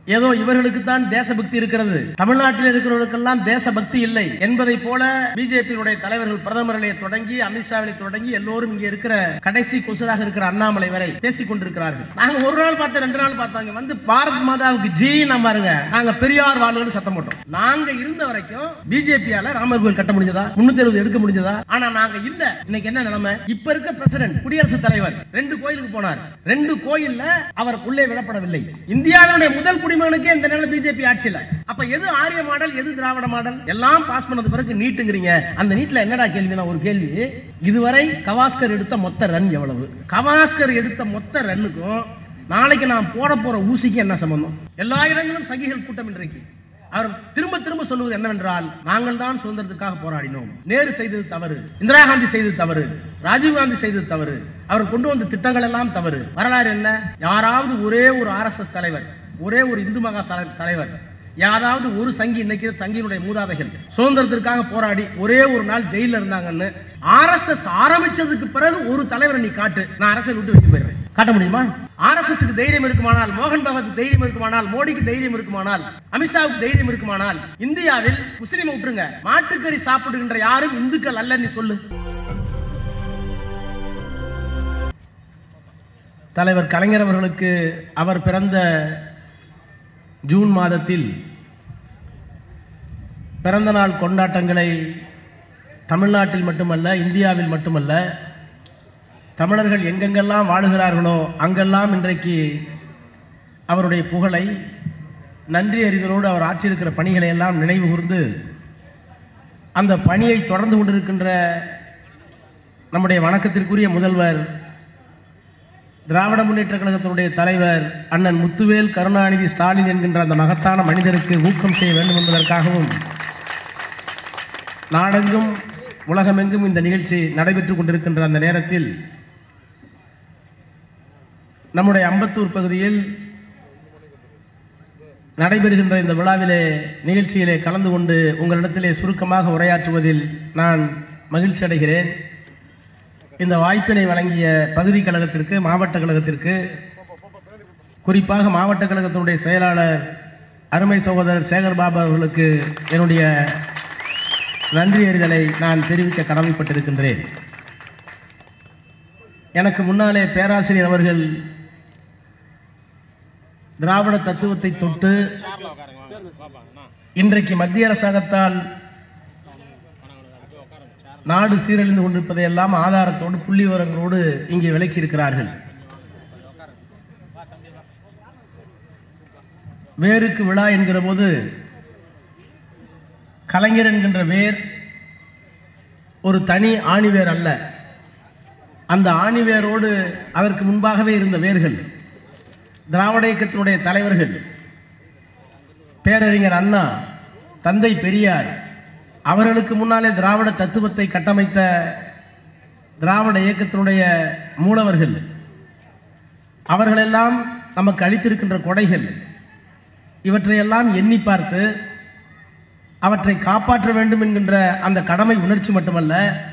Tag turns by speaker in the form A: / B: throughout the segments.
A: ஏதோ இவர்களுக்கு தான் தேசபக்தி இருக்கிறது தமிழ்நாட்டில் இருக்கிறவர்களுக்கெல்லாம் தேசபக்தி இல்லை என்பதை போல பிஜேபியினுடைய தலைவர்கள் பிரதமரிலே தொடங்கி அமித்ஷாவிலே தொடங்கி எல்லோரும் இங்கே இருக்கிற கடைசி கொசுராக இருக்கிற அண்ணாமலை வரை பேசிக் கொண்டிருக்கிறார்கள் நாங்க ஒரு நாள் பார்த்த ரெண்டு நாள் பார்த்தாங்க வந்து பாரத் மாதாவுக்கு ஜி நம்ம பாருங்க நாங்க பெரியார் வாழ்வுன்னு சத்தம் போட்டோம் நாங்க இருந்த வரைக்கும் பிஜேபியால ராமர் கோயில் கட்ட முடிஞ்சதா முன்னூத்தி எழுபது எடுக்க முடிஞ்சதா ஆனா நாங்க இல்ல இன்னைக்கு என்ன நிலைமை இப்ப இருக்க பிரசிடென்ட் குடியரசுத் தலைவர் ரெண்டு கோயிலுக்கு போனார் ரெண்டு கோயில்ல அவர் உள்ளே விடப்படவில்லை இந்தியாவினுடைய முதல் குடிமகனுக்கே இந்த நிலை பிஜேபி ஆட்சியில அப்ப எது ஆரிய மாடல் எது திராவிட மாடல் எல்லாம் பாஸ் பண்ணது பிறகு நீட்டுங்கிறீங்க அந்த நீட்ல என்னடா கேள்வி ஒரு கேள்வி இதுவரை கவாஸ்கர் எடுத்த மொத்த ரன் எவ்வளவு கவாஸ்கர் எடுத்த மொத்த ரன்னுக்கும் நாளைக்கு நான் போட போற ஊசிக்கு என்ன சம்பந்தம் எல்லா இடங்களும் சங்கிகள் கூட்டம் இன்றைக்கு அவர் திரும்ப திரும்ப சொல்லுவது என்னவென்றால் நாங்கள் தான் சுதந்திரத்துக்காக போராடினோம் நேரு செய்தது தவறு இந்திரா காந்தி செய்தது தவறு ராஜீவ் காந்தி செய்தது தவறு அவர் கொண்டு வந்த திட்டங்கள் எல்லாம் தவறு வரலாறு என்ன யாராவது ஒரே ஒரு ஆர்எஸ்எஸ் தலைவர் ஒரே ஒரு இந்து மகா சபை தலைவர் யாராவது ஒரு சங்கி இன்னைக்கு தங்கியினுடைய மூதாதைகள் சுதந்திரத்திற்காக போராடி ஒரே ஒரு நாள் ஜெயில இருந்தாங்கன்னு ஆர்எஸ்எஸ் ஆரம்பிச்சதுக்கு பிறகு ஒரு தலைவரை நீ காட்டு நான் அரசியல் விட்டு வெளியே போயிடுறேன் காட்ட முடியுமா ஆர்எஸ்எஸ்க்கு தைரியம் இருக்குமானால் மோகன் பகவத் தைரியம் இருக்குமானால் மோடிக்கு தைரியம் இருக்குமானால் அமித்ஷாவுக்கு தைரியம் இருக்குமானால் இந்தியாவில் முஸ்லீமை விட்டுருங்க மாட்டுக்கறி சாப்பிடுகின்ற யாரும் இந்துக்கள் அல்ல நீ சொல்லு தலைவர் கலைஞர் அவர்களுக்கு அவர் பிறந்த ஜூன் மாதத்தில் பிறந்த நாள் கொண்டாட்டங்களை தமிழ்நாட்டில் மட்டுமல்ல இந்தியாவில் மட்டுமல்ல தமிழர்கள் எங்கெங்கெல்லாம் வாழுகிறார்களோ அங்கெல்லாம் இன்றைக்கு அவருடைய புகழை நன்றி அறிதலோடு அவர் ஆற்றியிருக்கிற பணிகளை எல்லாம் நினைவு கூர்ந்து அந்த பணியை தொடர்ந்து கொண்டிருக்கின்ற நம்முடைய வணக்கத்திற்குரிய முதல்வர் திராவிட முன்னேற்ற கழகத்தினுடைய தலைவர் அண்ணன் முத்துவேல் கருணாநிதி ஸ்டாலின் என்கின்ற அந்த மகத்தான மனிதருக்கு ஊக்கம் செய்ய வேண்டும் என்பதற்காகவும் நாடெங்கும் உலகமெங்கும் இந்த நிகழ்ச்சி நடைபெற்றுக் கொண்டிருக்கின்ற அந்த நேரத்தில் நம்முடைய அம்பத்தூர் பகுதியில் நடைபெறுகின்ற இந்த விழாவிலே நிகழ்ச்சியிலே கலந்து கொண்டு உங்களிடத்திலே சுருக்கமாக உரையாற்றுவதில் நான் மகிழ்ச்சி அடைகிறேன் இந்த வாய்ப்பினை வழங்கிய பகுதி கழகத்திற்கு மாவட்ட கழகத்திற்கு குறிப்பாக மாவட்ட கழகத்தினுடைய செயலாளர் அருமை சகோதரர் சேகர் பாபு அவர்களுக்கு என்னுடைய நன்றி அறிதலை நான் தெரிவிக்க கடமைப்பட்டிருக்கின்றேன் எனக்கு முன்னாலே பேராசிரியர் அவர்கள் திராவிட தத்துவத்தை தொட்டு இன்றைக்கு மத்திய அரசாங்கத்தால் நாடு சீரழிந்து கொண்டிருப்பதை எல்லாம் ஆதாரத்தோடு புள்ளி விவரங்களோடு இங்கே விளக்கி இருக்கிறார்கள் வேருக்கு விழா என்கிற போது கலைஞர் என்கின்ற வேர் ஒரு தனி ஆணிவேர் அல்ல அந்த ஆணிவேரோடு அதற்கு முன்பாகவே இருந்த வேர்கள் திராவிட இயக்கத்தினுடைய தலைவர்கள் பேரறிஞர் அண்ணா தந்தை பெரியார் அவர்களுக்கு முன்னாலே திராவிட தத்துவத்தை கட்டமைத்த திராவிட இயக்கத்தினுடைய மூலவர்கள் அவர்களெல்லாம் நமக்கு அளித்திருக்கின்ற கொடைகள் இவற்றையெல்லாம் எண்ணி பார்த்து அவற்றை காப்பாற்ற வேண்டும் என்கின்ற அந்த கடமை உணர்ச்சி மட்டுமல்ல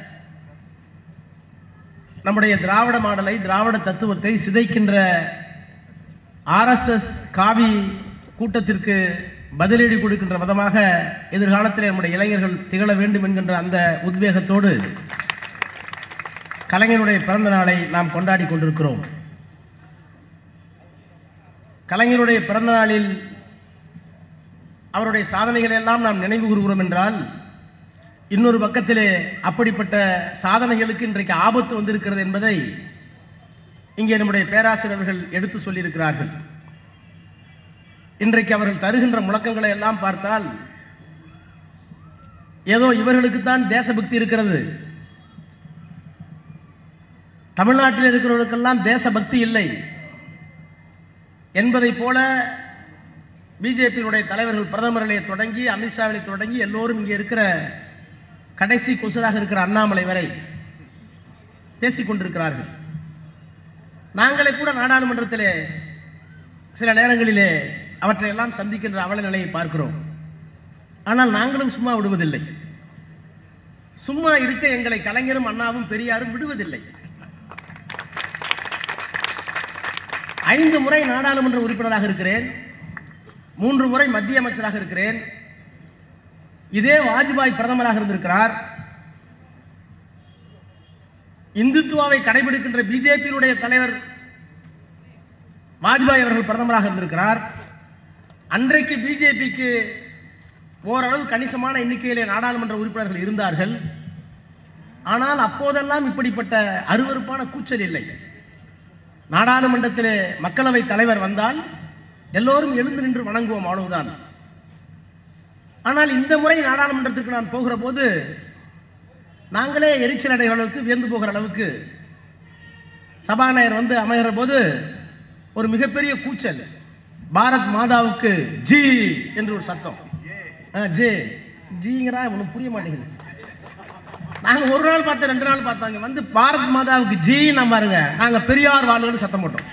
A: நம்முடைய திராவிட மாடலை திராவிட தத்துவத்தை சிதைக்கின்ற ஆர்எஸ்எஸ் காவி கூட்டத்திற்கு பதிலடி கொடுக்கின்ற விதமாக எதிர்காலத்தில் நம்முடைய இளைஞர்கள் திகழ வேண்டும் என்கின்ற அந்த உத்வேகத்தோடு கலைஞருடைய பிறந்த நாளை நாம் கொண்டாடி கொண்டிருக்கிறோம் கலைஞருடைய பிறந்த நாளில் அவருடைய சாதனைகளை எல்லாம் நாம் நினைவு கூறுகிறோம் என்றால் இன்னொரு பக்கத்திலே அப்படிப்பட்ட சாதனைகளுக்கு இன்றைக்கு ஆபத்து வந்திருக்கிறது என்பதை இங்கே நம்முடைய பேராசிரியர்கள் எடுத்து சொல்லியிருக்கிறார்கள் இன்றைக்கு அவர்கள் தருகின்ற முழக்கங்களை எல்லாம் பார்த்தால் ஏதோ இவர்களுக்கு தான் தேசபக்தி இருக்கிறது தமிழ்நாட்டில் இருக்கிறவர்களுக்கெல்லாம் தேசபக்தி இல்லை என்பதை போல பிஜேபியினுடைய தலைவர்கள் பிரதமரிலே தொடங்கி அமித்ஷாவிலே தொடங்கி எல்லோரும் இங்கே இருக்கிற கடைசி கொசுராக இருக்கிற அண்ணாமலை வரை பேசிக் கொண்டிருக்கிறார்கள் நாங்களே கூட நாடாளுமன்றத்திலே சில நேரங்களிலே அவற்றையெல்லாம் சந்திக்கின்ற அவல நிலையை பார்க்கிறோம் ஆனால் நாங்களும் சும்மா விடுவதில்லை சும்மா இருக்க எங்களை கலைஞரும் அண்ணாவும் பெரியாரும் விடுவதில்லை ஐந்து முறை நாடாளுமன்ற உறுப்பினராக இருக்கிறேன் மூன்று முறை மத்திய அமைச்சராக இருக்கிறேன் இதே வாஜ்பாய் பிரதமராக இருந்திருக்கிறார் இந்துத்துவாவை கடைபிடிக்கின்ற பிஜேபியினுடைய தலைவர் வாஜ்பாய் அவர்கள் பிரதமராக இருந்திருக்கிறார் அன்றைக்கு பிஜேபிக்கு ஓரளவு கணிசமான எண்ணிக்கையிலே நாடாளுமன்ற உறுப்பினர்கள் இருந்தார்கள் ஆனால் அப்போதெல்லாம் இப்படிப்பட்ட அருவருப்பான கூச்சல் இல்லை நாடாளுமன்றத்திலே மக்களவை தலைவர் வந்தால் எல்லோரும் எழுந்து நின்று வணங்குவோம் அவ்வளவுதான் ஆனால் இந்த முறை நாடாளுமன்றத்திற்கு நான் போகிற போது நாங்களே எரிச்சல் அடைகிற அளவுக்கு வியந்து போகிற அளவுக்கு சபாநாயகர் வந்து அமைகிற போது ஒரு மிகப்பெரிய கூச்சல் பாரத் மாதாவுக்கு ஜி என்று ஒரு சத்தம் ஆ, ஜே ஜிங்கிறா ஒன்றும் புரிய மாட்டேங்குது நாங்க ஒரு நாள் பார்த்தோம் ரெண்டு நாள் பார்த்தாங்க வந்து பாரத் மாதாவுக்கு ஜி நம்ம பாருங்க நாங்க பெரியார் வாழ்வுன்னு சத்தம் போட்டோம்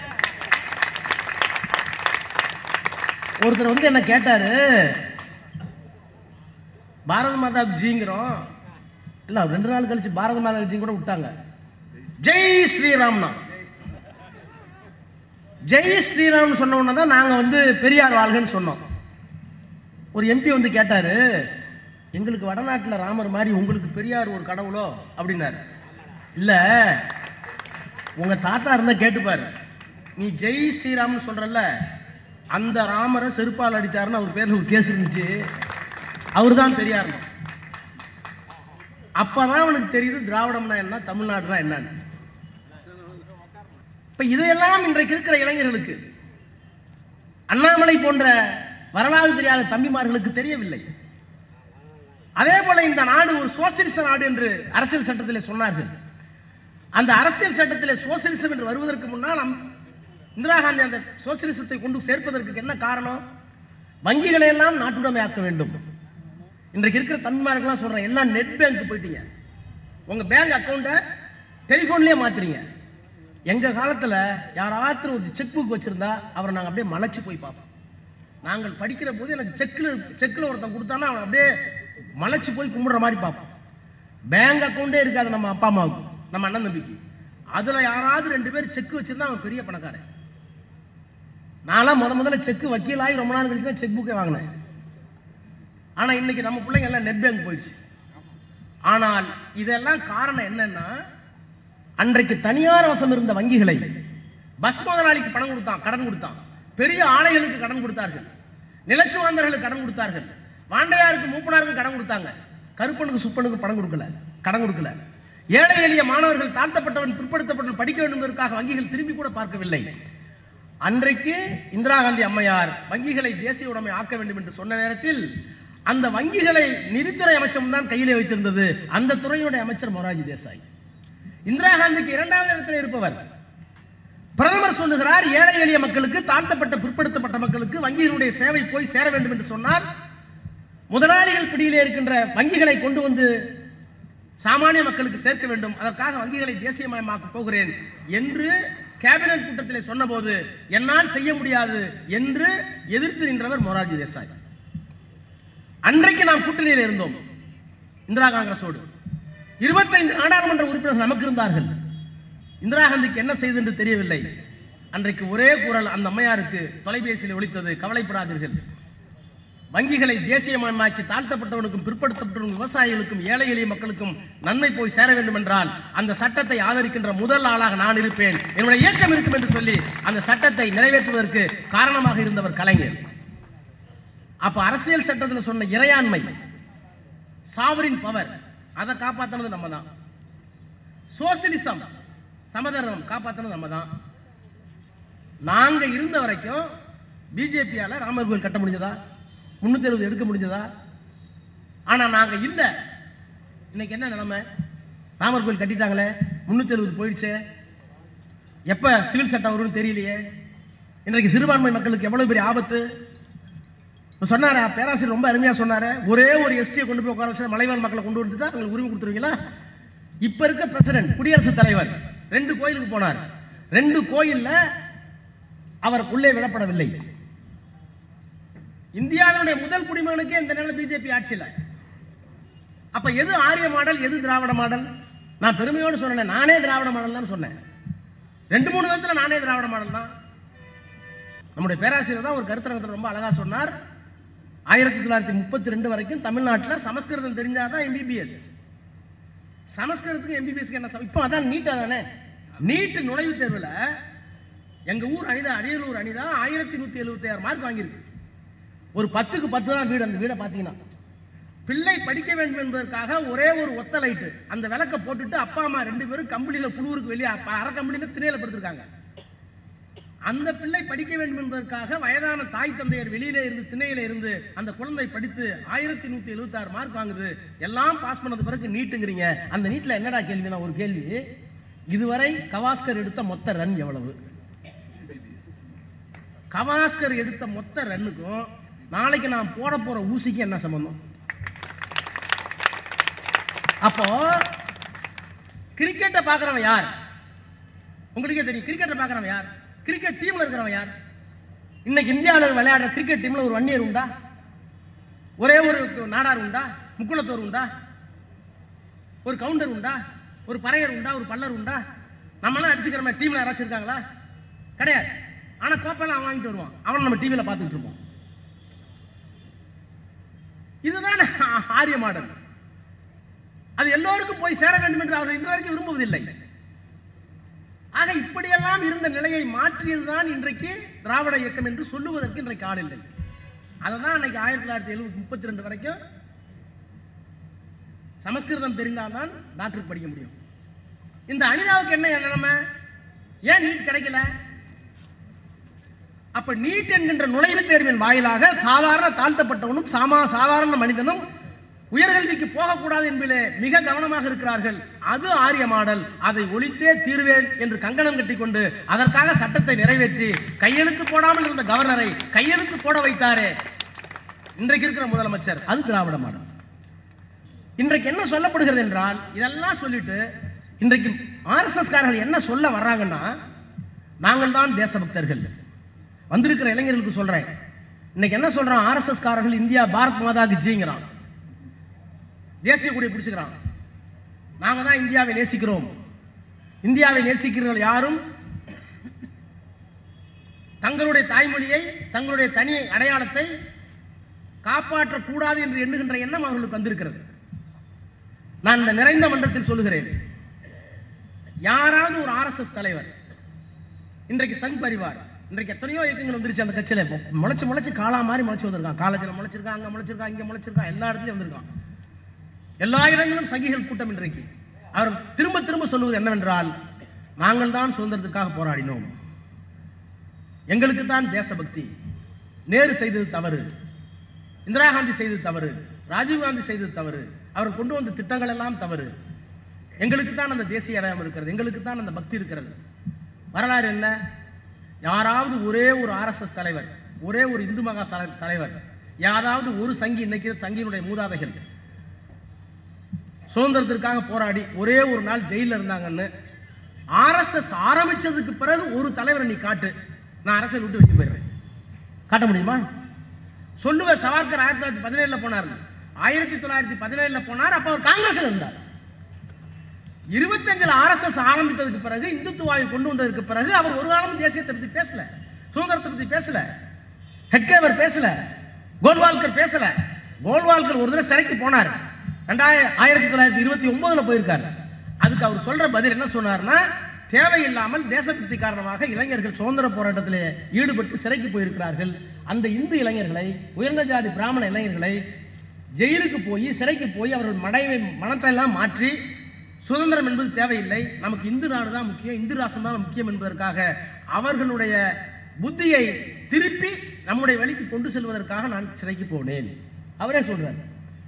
A: ஒருத்தர் வந்து என்ன கேட்டாரு பாரத மாதாவுக்கு ஜிங்கிறோம் இல்ல ரெண்டு நாள் கழிச்சு பாரத மாதாவுக்கு ஜி கூட விட்டாங்க ஜெய் ஸ்ரீராம்னா ஜெய் ஸ்ரீராம் சொன்ன உடனே தான் நாங்க வந்து பெரியார் வாழ்கன்னு சொன்னோம் ஒரு எம்பி வந்து கேட்டாரு எங்களுக்கு வடநாட்டில் ராமர் மாதிரி உங்களுக்கு பெரியார் ஒரு கடவுளோ அப்படின்னாரு இல்ல உங்க தாத்தா இருந்தா கேட்டுப்பாரு நீ ஜெய் ஸ்ரீராம்னு சொல்றல்ல அந்த ராமரை செருப்பால் அடிச்சாருன்னு அவர் பேர்ல ஒரு கேஸ் இருந்துச்சு அவர் தான் பெரியார் அப்பதான் அவனுக்கு தெரியுது திராவிடம்னா என்ன தமிழ்நாடுனா என்னன்னு இப்ப இதையெல்லாம் இன்றைக்கு இருக்கிற இளைஞர்களுக்கு அண்ணாமலை போன்ற வரலாறு தெரியாத தம்பிமார்களுக்கு தெரியவில்லை அதே போல இந்த நாடு ஒரு சோசியலிச நாடு என்று அரசியல் சட்டத்திலே சொன்னார்கள் அந்த அரசியல் சட்டத்திலே சோசியலிசம் என்று வருவதற்கு முன்னால் அம்- இந்திரா காந்தி அந்த சோசியலிசத்தை கொண்டு சேர்ப்பதற்கு என்ன காரணம் வங்கிகளை எல்லாம் நாட்டுடைமையாக்க வேண்டும் இன்றைக்கு இருக்கிற தன்மார்கள்லாம் சொல்றேன் எல்லாம் நெட் பேங்க் போயிட்டீங்க உங்க பேங்க் அக்கௌண்ட்டை டெலிஃபோன்லயே மாத்துறீங்க எங்க காலத்துல யாராவது ஒரு செக் புக் வச்சிருந்தா அவரை நாங்க அப்படியே மலைச்சு போய் பார்ப்போம் நாங்கள் படிக்கிற போது எனக்கு செக்கில் செக்கில் ஒருத்தன் கொடுத்தானா அவன் அப்படியே மலைச்சு போய் கும்பிடுற மாதிரி பார்ப்போம் பேங்க் அக்கௌண்ட்டே இருக்காது நம்ம அப்பா அம்மாவுக்கு நம்ம அண்ணன் தம்பிக்கு அதுல யாராவது ரெண்டு பேர் செக் வச்சிருந்தா அவன் பெரிய பணக்காரன் நான்லாம் முத முதல்ல செக் வக்கீலாகி ரொம்ப நாள் கழிச்சு தான் செக் புக்கே வாங்கினேன் ஆனா இன்னைக்கு நம்ம பிள்ளைங்க எல்லாம் நெட் பேங்க் போயிடுச்சு ஆனால் இதெல்லாம் காரணம் என்னன்னா அன்றைக்கு தனியார் வசம் இருந்த வங்கிகளை பஸ் முதலாளிக்கு பணம் கொடுத்தான் கடன் கொடுத்தான் பெரிய ஆலைகளுக்கு கடன் கொடுத்தார்கள் நிலச்சுவாந்தர்களுக்கு கடன் கொடுத்தார்கள் வாண்டையாருக்கு மூப்பனாருக்கு கடன் கொடுத்தாங்க கருப்பனுக்கு சுப்பனுக்கு பணம் கொடுக்கல கடன் கொடுக்கல ஏழை எளிய மாணவர்கள் தாழ்த்தப்பட்டவன் பிற்படுத்தப்பட்டவன் படிக்க வேண்டும் என்பதற்காக வங்கிகள் திரும்பி கூட பார்க்கவில்லை அன்றைக்கு இந்திரா காந்தி அம்மையார் வங்கிகளை தேசிய உடைமை ஆக்க வேண்டும் என்று சொன்ன நேரத்தில் அந்த வங்கிகளை நிதித்துறை அமைச்சம் தான் கையிலே வைத்திருந்தது அந்த துறையினுடைய அமைச்சர் மொராஜி தேசாய் இந்திரா காந்திக்கு இரண்டாவது இடத்தில் இருப்பவர் பிரதமர் சொல்லுகிறார் ஏழை எளிய மக்களுக்கு தாழ்த்தப்பட்ட பிற்படுத்தப்பட்ட மக்களுக்கு வங்கிகளுடைய சேவை போய் சேர வேண்டும் என்று சொன்னால் முதலாளிகள் பிடியிலே இருக்கின்ற வங்கிகளை கொண்டு வந்து சாமானிய மக்களுக்கு சேர்க்க வேண்டும் அதற்காக வங்கிகளை தேசியமயமாக்க போகிறேன் என்று கேபினட் கூட்டத்திலே சொன்னபோது என்னால் செய்ய முடியாது என்று எதிர்த்து நின்றவர் மொரார்ஜி தேசாய் அன்றைக்கு நாம் கூட்டணியில் இருந்தோம் இந்திரா காங்கிரஸோடு இருபத்தைந்து நாடாளுமன்ற உறுப்பினர்கள் நமக்கு இருந்தார்கள் இந்திரா காந்திக்கு என்ன செய்தது என்று தெரியவில்லை அன்றைக்கு ஒரே குரல் அந்த அம்மையாருக்கு தொலைபேசியில் ஒலித்தது கவலைப்படாதீர்கள் வங்கிகளை தேசியமயமாக்கி தாழ்த்தப்பட்டவனுக்கும் பிற்படுத்தப்பட்டவனுக்கும் விவசாயிகளுக்கும் ஏழை எளிய மக்களுக்கும் நன்மை போய் சேர வேண்டும் என்றால் அந்த சட்டத்தை ஆதரிக்கின்ற முதல் ஆளாக நான் இருப்பேன் என்னுடைய இயக்கம் இருக்கும் என்று சொல்லி அந்த சட்டத்தை நிறைவேற்றுவதற்கு காரணமாக இருந்தவர் கலைஞர் அப்ப அரசியல் சட்டத்தில் சொன்ன இறையாண்மை சாவரின் பவர் அதை காப்பாத்தினது நம்ம தான் சோசியலிசம் சமதர்மம் காப்பாத்தினது நம்ம தான் நாங்க இருந்த வரைக்கும் பிஜேபியால ராமர் கோயில் கட்ட முடிஞ்சதா முன்னூத்தி எழுபது எடுக்க முடிஞ்சதா ஆனா நாங்க இல்ல இன்னைக்கு என்ன நிலைமை ராமர் கோயில் கட்டிட்டாங்களே முன்னூத்தி எழுபது போயிடுச்சே எப்ப சிவில் சட்டம் வரும்னு தெரியலையே இன்றைக்கு சிறுபான்மை மக்களுக்கு எவ்வளவு பெரிய ஆபத்து இப்ப சொன்னாரா பேராசிரியர் ரொம்ப அருமையா சொன்னாரு ஒரே ஒரு எஸ்டியை கொண்டு போய் உட்கார வச்சு மலைவாழ் மக்களை கொண்டு வந்துட்டா அவங்களுக்கு உரிமை கொடுத்துருவீங்களா இப்ப இருக்க பிரசிடென்ட் குடியரசுத் தலைவர் ரெண்டு கோயிலுக்கு போனார் ரெண்டு கோயில்ல அவர் உள்ளே விடப்படவில்லை இந்தியாவினுடைய முதல் குடிமகனுக்கே இந்த நிலை பிஜேபி ஆட்சியில் அப்ப எது ஆரிய மாடல் எது திராவிட மாடல் நான் பெருமையோடு சொன்னேன் நானே திராவிட மாடல் தான் சொன்னேன் ரெண்டு மூணு விதத்துல நானே திராவிட மாடல் தான் நம்முடைய பேராசிரியர் தான் ஒரு கருத்தரங்கத்தில் ரொம்ப அழகா சொன்னார் ஆயிரத்தி தொள்ளாயிரத்தி முப்பத்தி ரெண்டு வரைக்கும் தமிழ்நாட்டில் சமஸ்கிருதம் தெரிஞ்சாதான் எம்பிபிஎஸ் சமஸ்கிருதத்துக்கு எம்பிபிஎஸ்க்கு என்ன சம- இப்போ அதான் நீட்டா தானே நீட் நுழைவுத் தேர்வில் எங்க ஊர் அணிதா அரியலூர் அணிதா ஆயிரத்தி நூத்தி எழுபத்தி ஆறு மார்க் வாங்கியிருக்கு ஒரு பத்துக்கு பத்து தான் வீடு அந்த வீடை பார்த்தீங்கன்னா பிள்ளை படிக்க வேண்டும் என்பதற்காக ஒரே ஒரு ஒத்த லைட்டு அந்த விளக்க போட்டுட்டு அப்பா அம்மா ரெண்டு பேரும் கம்பெனியில் புழுவுருக்கு வெளியே அப்ப அரை கம்பெனியில் திணையில படுத்திருக்காங்க அந்த பிள்ளை படிக்க வேண்டும் என்பதற்காக வயதான தாய் தந்தையர் வெளியில இருந்து திணையில இருந்து அந்த குழந்தை படித்து ஆயிரத்தி நூத்தி எழுபத்தி ஆறு மார்க் வாங்குது எல்லாம் பாஸ் பண்ணது பிறகு நீட்டுங்கிறீங்க அந்த நீட்ல என்னடா கேள்வினா ஒரு கேள்வி இதுவரை கவாஸ்கர் எடுத்த மொத்த ரன் எவ்வளவு கவாஸ்கர் எடுத்த மொத்த ரன்னுக்கும் நாளைக்கு நான் போட போற ஊசிக்கு என்ன சம்பந்தம் அப்போ கிரிக்கெட்டை பார்க்கறவன் யார் உங்களுக்கே தெரியும் கிரிக்கெட்டை பார்க்கறவன் யார் கிரிக்கெட் டீம்ல இருக்கிறவன் யார் இன்னைக்கு இந்தியாவில் விளையாடுற கிரிக்கெட் டீம்ல ஒரு வன்னியர் உண்டா ஒரே ஒரு நாடார் உண்டா முக்குளத்தோர் உண்டா ஒரு கவுண்டர் உண்டா ஒரு பறையர் உண்டா ஒரு பல்லர் உண்டா நம்மளாம் அடிச்சுக்கிற மாதிரி டீம்ல யாராச்சும் இருக்காங்களா கிடையாது ஆனா கோப்பெல்லாம் அவன் வாங்கிட்டு வருவான் அவன் நம்ம டிவியில பார்த்துட்டு இருப்போம் இதுதான் ஆரிய மாடல் அது எல்லோருக்கும் போய் சேர வேண்டும் என்று அவர் இன்று வரைக்கும் விரும்புவதில்லை ஆக இப்படியெல்லாம் இருந்த நிலையை மாற்றியதுதான் இன்றைக்கு திராவிட இயக்கம் என்று சொல்லுவதற்கு இன்றைக்கு ஆள் இல்லை அதை தான் அன்னைக்கு ஆயிரத்தி தொள்ளாயிரத்தி எழுபத்தி முப்பத்தி ரெண்டு வரைக்கும் சமஸ்கிருதம் தெரிந்தால்தான் டாக்டருக்கு படிக்க முடியும் இந்த அனிதாவுக்கு என்ன நிலைமை ஏன் நீட் கிடைக்கல அப்ப நீட் என்கின்ற நுழைவுத் தேர்வின் வாயிலாக சாதாரண தாழ்த்தப்பட்டவனும் சாமா சாதாரண மனிதனும் உயர்கல்விக்கு போகக்கூடாது என்பதிலே மிக கவனமாக இருக்கிறார்கள் அது ஆரிய மாடல் அதை ஒழித்தே தீர்வேன் என்று கங்கணம் கட்டிக்கொண்டு அதற்காக சட்டத்தை நிறைவேற்றி கையெழுத்து போடாமல் இருந்த கவர்னரை கையெழுத்து போட வைத்தாரே இன்றைக்கு இருக்கிற முதலமைச்சர் அது திராவிட மாடல் இன்றைக்கு என்ன சொல்லப்படுகிறது என்றால் இதெல்லாம் சொல்லிட்டு இன்றைக்கு ஆர்எஸ்எஸ் காரர்கள் என்ன சொல்ல வர்றாங்கன்னா நாங்கள் தான் தேசபக்தர்கள் வந்திருக்கிற இளைஞர்களுக்கு சொல்றேன் இன்னைக்கு என்ன சொல்றான் ஆர்எஸ்எஸ் காரர்கள் இந்தியா பாரத் மாதாக்கு ஜீங்கிறான் தேசிய கொடியை பிடிச்சுக்கிறான் நாங்க தான் இந்தியாவை நேசிக்கிறோம் இந்தியாவை நேசிக்கிறவர்கள் யாரும் தங்களுடைய தாய்மொழியை தங்களுடைய தனி அடையாளத்தை காப்பாற்றக்கூடாது என்று எண்ணுகின்ற எண்ணம் அவர்களுக்கு வந்திருக்கிறது நான் இந்த நிறைந்த மன்றத்தில் சொல்லுகிறேன் யாராவது ஒரு ஆர்எஸ்எஸ் தலைவர் இன்றைக்கு சங் பரிவார் இன்றைக்கு எத்தனையோ இயக்கங்கள் வந்துருச்சு அந்த கட்சியில முளைச்சு முளைச்சு காலா மாதிரி முளைச்சு வந்திருக்கான் காலேஜில் முளைச்சிருக்கான் அங்க முளைச்சிருக்கான் இங்க முளைச்சிருக்கான் எல்லா இடத்துலயும் வந்திருக்கான் எல்லா இடங்களிலும் சங்கிகள் கூட்டம் இன்றைக்கு அவர் திரும்ப திரும்ப சொல்லுவது என்னவென்றால் நாங்கள் தான் சுதந்திரத்துக்காக போராடினோம் எங்களுக்கு தான் தேசபக்தி நேரு செய்தது தவறு இந்திரா காந்தி செய்தது தவறு ராஜீவ் காந்தி செய்தது தவறு அவர் கொண்டு வந்த திட்டங்கள் எல்லாம் தவறு எங்களுக்கு தான் அந்த தேசிய அடையாளம் இருக்கிறது எங்களுக்கு தான் அந்த பக்தி இருக்கிறது வரலாறு என்ன யாராவது ஒரே ஒரு ஆர்எஸ்எஸ் தலைவர் ஒரே ஒரு இந்து மகா சபை தலைவர் யாராவது ஒரு சங்கி இன்னைக்கு சங்கியினுடைய மூதாதைகள் சுதந்திரத்திற்காக போராடி ஒரே ஒரு நாள் ஜெயிலில் இருந்தாங்கன்னு ஆர்எஸ்எஸ் ஆரம்பிச்சதுக்கு பிறகு ஒரு தலைவரை நீ காட்டு நான் அரசியல் விட்டு வெளியே போயிடுறேன் காட்ட முடியுமா சொல்லுவ சவார்கர் ஆயிரத்தி தொள்ளாயிரத்தி பதினேழுல போனார் ஆயிரத்தி தொள்ளாயிரத்தி பதினேழுல போனார் அப்ப அவர் காங்கிரஸ்ல இருந்தார் இருபத்தஞ்சில் ஆர்எஸ்எஸ் ஆரம்பித்ததுக்கு பிறகு இந்துத்துவாவை கொண்டு வந்ததுக்கு பிறகு அவர் ஒரு காலம் தேசியத்தை பத்தி பேசல சுதந்திரத்தை பத்தி பேசல ஹெட்கேவர் பேசல கோல்வால்கர் பேசல கோல்வால்கர் ஒரு தடவை சிறைக்கு போனார் ரெண்டாயிரம் ஆயிரத்தி தொள்ளாயிரத்தி இருபத்தி ஒன்பதுல போயிருக்காரு அதுக்கு அவர் சொல்ற பதில் என்ன சொன்னார்னா தேவையில்லாமல் தேசபக்தி காரணமாக இளைஞர்கள் சுதந்திர போராட்டத்திலே ஈடுபட்டு சிறைக்கு போயிருக்கிறார்கள் அந்த இந்து இளைஞர்களை உயர்ந்த ஜாதி பிராமண இளைஞர்களை ஜெயிலுக்கு போய் சிறைக்கு போய் அவர்கள் மனைவி மனத்தை எல்லாம் மாற்றி சுதந்திரம் என்பது தேவையில்லை நமக்கு இந்து நாடு தான் முக்கியம் இந்து ராஷ்டிரம் தான் முக்கியம் என்பதற்காக அவர்களுடைய புத்தியை திருப்பி நம்முடைய வழிக்கு கொண்டு செல்வதற்காக நான் சிறைக்கு போனேன் அவரே சொல்றார்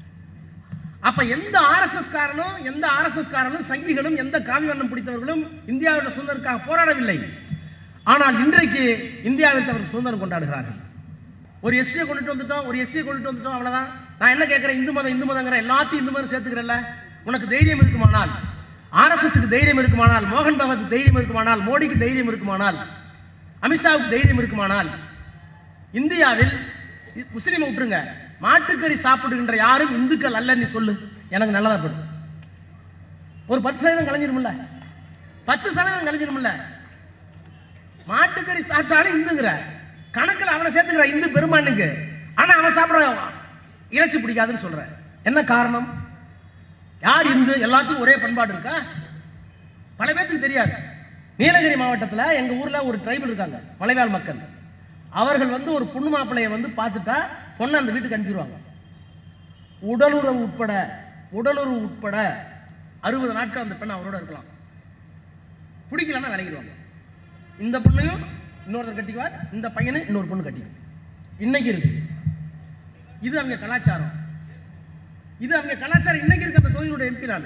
A: அப்ப எந்த ஆர்எஸ்எஸ் காரனும் எந்த ஆர்எஸ்எஸ் காரனும் சங்கிகளும் எந்த காவி வண்ணம் பிடித்தவர்களும் இந்தியாவோட சுதந்திரத்துக்காக போராடவில்லை ஆனால் இன்றைக்கு இந்தியாவில் அவர்கள் சுதந்திரம் கொண்டாடுகிறார்கள் ஒரு எஸ்சியை கொண்டுட்டு வந்துட்டோம் ஒரு எஸ்சியை கொண்டுட்டு வந்துட்டோம் அவ்வளவுதான் நான் என்ன கேட்கிறேன் இந்து மதம் இந்து மதங்கிற எல்லாத்தையும் இந்து மதம் சேர்த்துக்கிறல்ல உனக்கு தைரியம் இருக்குமானால் ஆர்எஸ்எஸ்க்கு தைரியம் இருக்குமானால் மோகன் பகவத்துக்கு தைரியம் இருக்குமானால் மோடிக்கு தைரியம் இருக்குமானால் அமித்ஷாவுக்கு தைரியம் இருக்குமானால் இந்தியாவில் இ- முஸ்லீமை விட்டுருங்க மாட்டுக்கறி சாப்பிடுகின்ற யாரும் இந்துக்கள் அல்ல நீ சொல்லு எனக்கு நல்லதா படும் ஒரு பத்து சதவீதம் கலைஞ்சிருமில்ல பத்து சதவீதம் கலைஞ்சிருமில்ல மாட்டுக்கறி சாப்பிட்டாலும் இந்துங்கிற கணக்குல அவனை சேர்த்துக்கிற இந்து பெருமானுக்கு ஆனா அவன் சாப்பிட இறைச்சி பிடிக்காதுன்னு சொல்ற என்ன காரணம் யார் இந்து எல்லாத்துக்கும் ஒரே பண்பாடு இருக்கா பல பேருக்கு தெரியாது நீலகிரி மாவட்டத்தில் எங்க ஊர்ல ஒரு ட்ரைபல் இருக்காங்க மலைவாழ் மக்கள் அவர்கள் வந்து ஒரு பொண்ணு மாப்பிள்ளைய வந்து பார்த்துட்டா பொண்ணை அந்த வீட்டுக்கு அனுப்பிடுவாங்க உடலுறவு உட்பட உடலுறவு உட்பட அறுபது நாட்கள் அந்த பெண் அவரோட இருக்கலாம் பிடிக்கலன்னா விலகிடுவாங்க இந்த பொண்ணையும் இன்னொருத்தர் கட்டிக்குவார் இந்த பையனை இன்னொரு பொண்ணு கட்டிக்கும் இன்னைக்கு இருக்கு இது அவங்க கலாச்சாரம் இது அவங்க கலாச்சாரம் இன்னைக்கு இருக்க அந்த கோயிலோட எம்பி நான்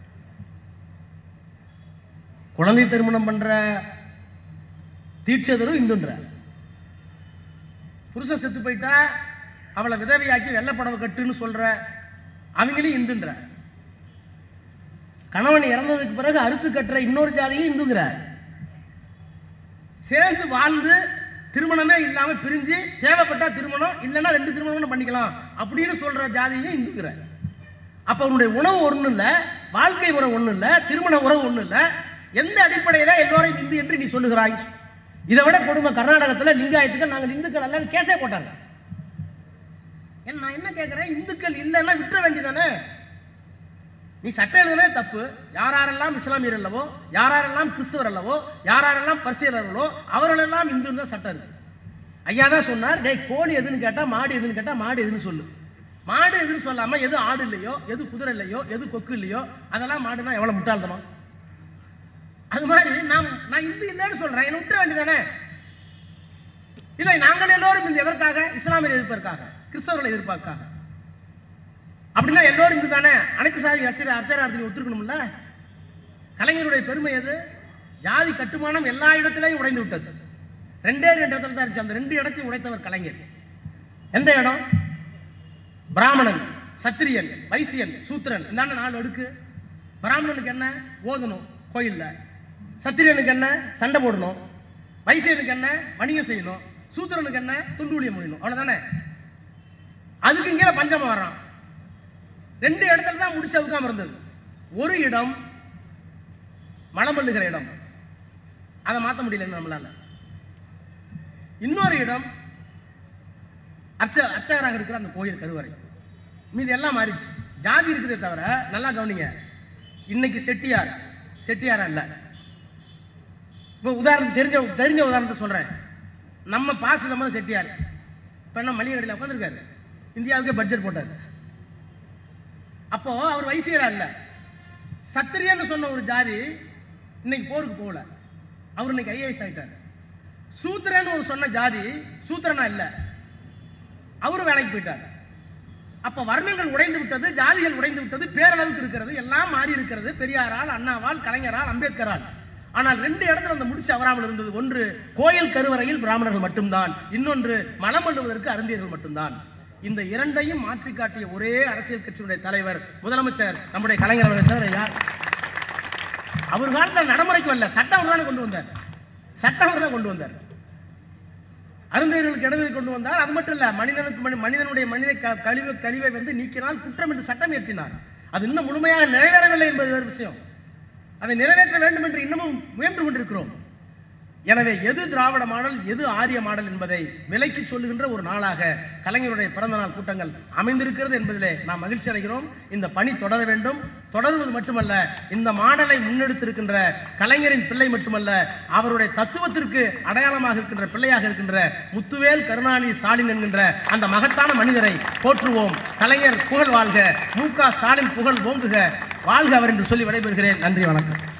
A: குழந்தை திருமணம் பண்ற தீட்சதரும் இந்துன்ற புருஷன் செத்து போயிட்டா அவளை விதவையாக்கி வெள்ளை புடவை கட்டுன்னு சொல்ற அவங்களையும் இந்துன்ற கணவன் இறந்ததுக்கு பிறகு அறுத்து கட்டுற இன்னொரு ஜாதியும் இந்துங்கிற சேர்ந்து வாழ்ந்து திருமணமே இல்லாம பிரிஞ்சு தேவைப்பட்டா திருமணம் இல்லைன்னா ரெண்டு திருமணம் பண்ணிக்கலாம் அப்படின்னு சொல்ற ஜாதியும் இந்துங்கிற அப்ப உன்னுடைய உணவு ஒண்ணு இல்ல வாழ்க்கை முறை ஒண்ணு இல்ல திருமண உறவு ஒண்ணு இல்ல எந்த அடிப்படையில எல்லோரையும் இந்து என்று நீ சொல்லுகிறாய் இதை விட கொடுமை கர்நாடகத்துல லிங்காயத்துக்கு நாங்கள் இந்துக்கள் அல்லன்னு கேஸே போட்டாங்க ஏன் நான் என்ன கேட்கிறேன் இந்துக்கள் இல்லைன்னா விட்டுற வேண்டியதானே நீ சட்டம் எழுதுனே தப்பு யாரெல்லாம் இஸ்லாமியர் அல்லவோ யாரெல்லாம் கிறிஸ்துவர் அல்லவோ யாரெல்லாம் பரிசீலர்களோ அவர்களெல்லாம் இந்து தான் சட்டம் இருக்கு ஐயா தான் சொன்னார் டேய் கோழி எதுன்னு கேட்டா மாடு எதுன்னு கேட்டா மாடு எதுன்னு சொல்லு மாடு எதுன்னு சொல்லாம எது ஆடு இல்லையோ எது குதிரை இல்லையோ எது கொக்கு இல்லையோ அதெல்லாம் மாடுனா எவ்வளவு முட்டாள்தனம் அது மாதிரி நாம் நான் இந்து இல்லைன்னு சொல்றேன் என்ன விட்டுற வேண்டியதானே இல்லை நாங்கள் எல்லோரும் இந்த எதற்காக இஸ்லாமியர் எதிர்ப்பதற்காக கிறிஸ்தவர்களை எதிர்ப்பதற்காக அப்படின்னா எல்லோரும் இந்து தானே அனைத்து சாதி அர்ச்சனை அர்ச்சனார்த்தி ஒத்துக்கணும்ல கலைஞருடைய பெருமை எது ஜாதி கட்டுமானம் எல்லா இடத்திலையும் உடைந்து விட்டது ரெண்டே ரெண்டு இடத்துல தான் இருந்துச்சு அந்த ரெண்டு இடத்தையும் உடைத்தவர் கலைஞர் எந்த இடம் பிராமணன் சத்திரியன் வைசியன் சூத்திரன் இந்தாண்ட நாலு அடுக்கு பிராமணனுக்கு என்ன ஓதணும் கோயில்ல சத்திரியனுக்கு என்ன சண்டை போடணும் வைசியனுக்கு என்ன வணிகம் செய்யணும் சூத்திரனுக்கு என்ன துண்டூழியம் முடியணும் அவ்வளவுதானே அதுக்கு இங்கே பஞ்சமம் வர்றான் ரெண்டு இடத்துல தான் முடிச்சு அவுக்காம இருந்தது ஒரு இடம் மலம் பண்ணுகிற இடம் அதை மாற்ற முடியல நம்மளால இன்னொரு இடம் அர்ச்ச அர்ச்சகராக இருக்கிற அந்த கோயில் கருவறை மீதி எல்லாம் மாறிடுச்சு ஜாதி இருக்குதே தவிர நல்லா கவனிங்க இன்னைக்கு செட்டியார் செட்டியாரா இல்ல இப்போ உதாரணம் தெரிஞ்ச தெரிஞ்ச உதாரணத்தை சொல்றேன் நம்ம பாச நம்ம செட்டியார் இப்போ என்ன மளிகை கடையில் உட்காந்துருக்காரு இந்தியாவுக்கே பட்ஜெட் போட்டார் அப்போ அவர் வைசியரா இல்ல சத்திரியன்னு சொன்ன ஒரு ஜாதி இன்னைக்கு போருக்கு போகல அவர் இன்னைக்கு ஐஏஎஸ் ஆயிட்டார் சூத்திரன்னு ஒரு சொன்ன ஜாதி சூத்திரனா இல்ல அவரும் வேலைக்கு போயிட்டார் அப்ப வர்ணங்கள் உடைந்து விட்டது ஜாதிகள் உடைந்து விட்டது பேரளவுக்கு இருக்கிறது எல்லாம் மாறி இருக்கிறது பெரியாரால் அண்ணாவால் கலைஞரால் அம்பேத்கரால் ஆனால் ரெண்டு இடத்துல அந்த முடிச்சு அவராமல் இருந்தது ஒன்று கோயில் கருவறையில் பிராமணர்கள் மட்டும்தான் இன்னொன்று மலம் பண்ணுவதற்கு அருந்தியர்கள் மட்டும்தான் இந்த இரண்டையும் மாற்றி காட்டிய ஒரே அரசியல் கட்சியுடைய தலைவர் முதலமைச்சர் நம்முடைய கலைஞர் அவர்கள் தவிர யார் அவர் காலத்தில் நடைமுறைக்கு வரல சட்டம் அவர் தானே கொண்டு வந்தார் சட்டம் அவர் தான் கொண்டு வந்தார் அருந்தையர்களுக்கு இடங்களை கொண்டு வந்தார் அது மட்டும் இல்ல மனிதனுக்கு மனி- மனிதனுடைய மனித க- கழிவு கழிவை வந்து நீக்கினால் குற்றம் என்று சட்டம் இயற்றினார் அது இன்னும் முழுமையாக நிறைவேறவில்லை என்பது வேறு விஷயம் அதை நிறைவேற்ற வேண்டும் என்று இன்னமும் முயன்று கொண்டிருக்கிறோம் எனவே எது திராவிட மாடல் எது ஆரிய மாடல் என்பதை விலைக்கு சொல்லுகின்ற ஒரு நாளாக கலைஞருடைய பிறந்த நாள் கூட்டங்கள் அமைந்திருக்கிறது என்பதிலே நாம் மகிழ்ச்சி அடைகிறோம் இந்த பணி தொடர வேண்டும் தொடர்வது மட்டுமல்ல இந்த மாடலை முன்னெடுத்திருக்கின்ற கலைஞரின் பிள்ளை மட்டுமல்ல அவருடைய தத்துவத்திற்கு அடையாளமாக இருக்கின்ற பிள்ளையாக இருக்கின்ற முத்துவேல் கருணாநிதி ஸ்டாலின் என்கின்ற அந்த மகத்தான மனிதரை போற்றுவோம் கலைஞர் புகழ் வாழ்க மு க ஸ்டாலின் புகழ் ஓங்குக வாழ்க அவர் என்று சொல்லி விடைபெறுகிறேன் நன்றி வணக்கம்